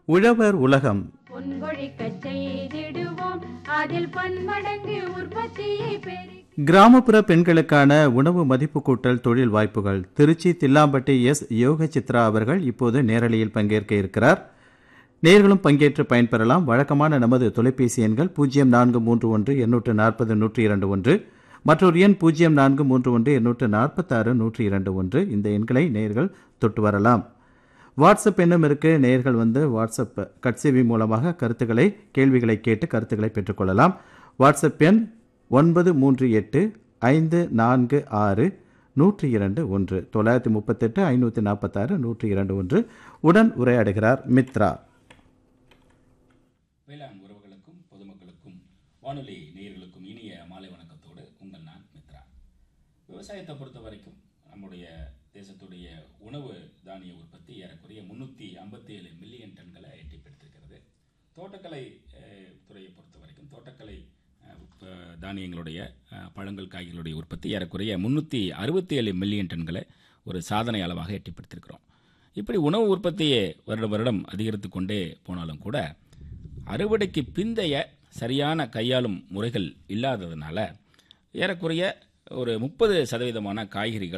உழவர் உலகம் பொன்கொழிக்கச் செய்திடுவோம் அதில் பன்மடங்கு உற்பத்தியை பெருக்கி கிராமப்புற பெண்களுக்கான உணவு மதிப்பு கூட்டல் தொழில் வாய்ப்புகள் திருச்சி தில்லாம்பட்டி எஸ் யோக சித்ரா அவர்கள் இப்போது நேரலையில் பங்கேற்க இருக்கிறார் நேர்களும் பங்கேற்று பயன்பெறலாம் வழக்கமான நமது தொலைபேசி எண்கள் பூஜ்ஜியம் நான்கு மூன்று ஒன்று எண்ணூற்று நாற்பது நூற்றி இரண்டு ஒன்று மற்றொரு எண் பூஜ்ஜியம் நான்கு மூன்று ஒன்று எண்ணூற்று நாற்பத்தாறு நூற்றி இரண்டு ஒன்று இந்த எண்களை நேர்கள் தொட்டு வரலாம் வாட்ஸ்அப் எண்ணும் இருக்கு நேர்கள் வந்து வாட்ஸ்அப் கட்சேவி மூலமாக கருத்துக்களை கேள்விகளை கேட்டு கருத்துக்களை பெற்றுக்கொள்ளலாம் வாட்ஸ்அப் எண் ஒன்பது மூன்று எட்டு ஐந்து நான்கு ஆறு நூற்றி இரண்டு ஒன்று தொள்ளாயிரத்தி முப்பத்தெட்டு ஐநூற்றி நாற்பத்தாறு நூற்றி இரண்டு ஒன்று உடன் உரையாடுகிறார் மித்ரா வேளாண் உறவுகளுக்கும் பொதுமக்களுக்கும் வானொலி நேயர்களுக்கும் இனிய மாலை வணக்கத்தோடு உங்கள் நான் மித்ரா விவசாயத்தை பொறுத்த வரைக்கும் நம்முடைய தேசத்துடைய உணவு தானிய உற்பத்தி ஏறக்குறைய முன்னூற்றி ஐம்பத்தி ஏழு மில்லியன் டன்களை எட்டிப்பிடித்திருக்கிறது தோட்டக்கலை அஹ், துறையை பொறுத்த வரைக்கும் தோட்டக்கலை அஹ், ப- தானியங்களுடைய அஹ், பழங்கள் காய்களுடைய உற்பத்தி ஏறக்குறைய முன்னூற்றி அறுபத்தி ஏழு மில்லியன் டன்களை ஒரு சாதனை அளவாக எட்டிப்பிடித்திருக்கிறோம் இப்படி உணவு உற்பத்தியை வருடம் வருடம் அதிகரித்து கொண்டே போனாலும் கூட அறுவடைக்கு பிந்தைய சரியான கையாளும் முறைகள் இல்லாததுனால ஏறக்குறைய ஒரு முப்பது சதவீதமான காய்கறிகள்